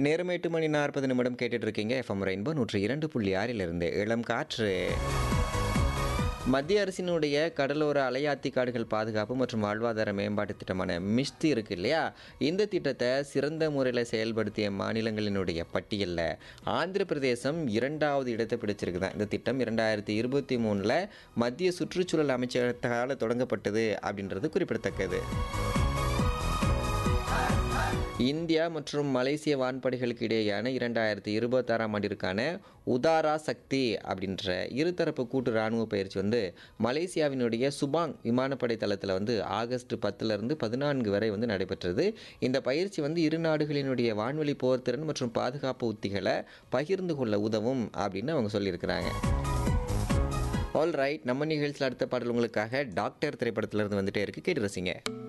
நேரம் எட்டு மணி நாற்பது நிமிடம் கேட்டுட்டு இருக்கீங்க எஃப்எம் ரெயின்போ நூற்றி இரண்டு புள்ளி ஆறிலிருந்து இளம் காற்று மத்திய அரசினுடைய கடலோர அலையாத்தி காடுகள் பாதுகாப்பு மற்றும் வாழ்வாதார மேம்பாட்டு திட்டமான மிஷ்தி இருக்கு இல்லையா இந்த திட்டத்தை சிறந்த முறையில் செயல்படுத்திய மாநிலங்களினுடைய பட்டியலில் ஆந்திர பிரதேசம் இரண்டாவது இடத்தை பிடிச்சிருக்குதான் இந்த திட்டம் இரண்டாயிரத்தி இருபத்தி மூணில் மத்திய சுற்றுச்சூழல் அமைச்சகத்தால் தொடங்கப்பட்டது அப்படின்றது குறிப்பிடத்தக்கது இந்தியா மற்றும் மலேசிய வான்படைகளுக்கு இடையேயான இரண்டாயிரத்தி இருபத்தாறாம் ஆண்டிற்கான உதாரா சக்தி அப்படின்ற இருதரப்பு கூட்டு இராணுவ பயிற்சி வந்து மலேசியாவினுடைய சுபாங் விமானப்படை தளத்தில் வந்து ஆகஸ்ட் பத்துலேருந்து பதினான்கு வரை வந்து நடைபெற்றது இந்த பயிற்சி வந்து இரு நாடுகளினுடைய வான்வெளி போர்த்திறன் மற்றும் பாதுகாப்பு உத்திகளை பகிர்ந்து கொள்ள உதவும் அப்படின்னு அவங்க சொல்லியிருக்கிறாங்க ஆல் ரைட் நம்ம நிகழ்ச்சியில் அடுத்த பாடல் உங்களுக்காக டாக்டர் திரைப்படத்திலிருந்து வந்துட்டே இருக்கு கேட்டு ரசிங்க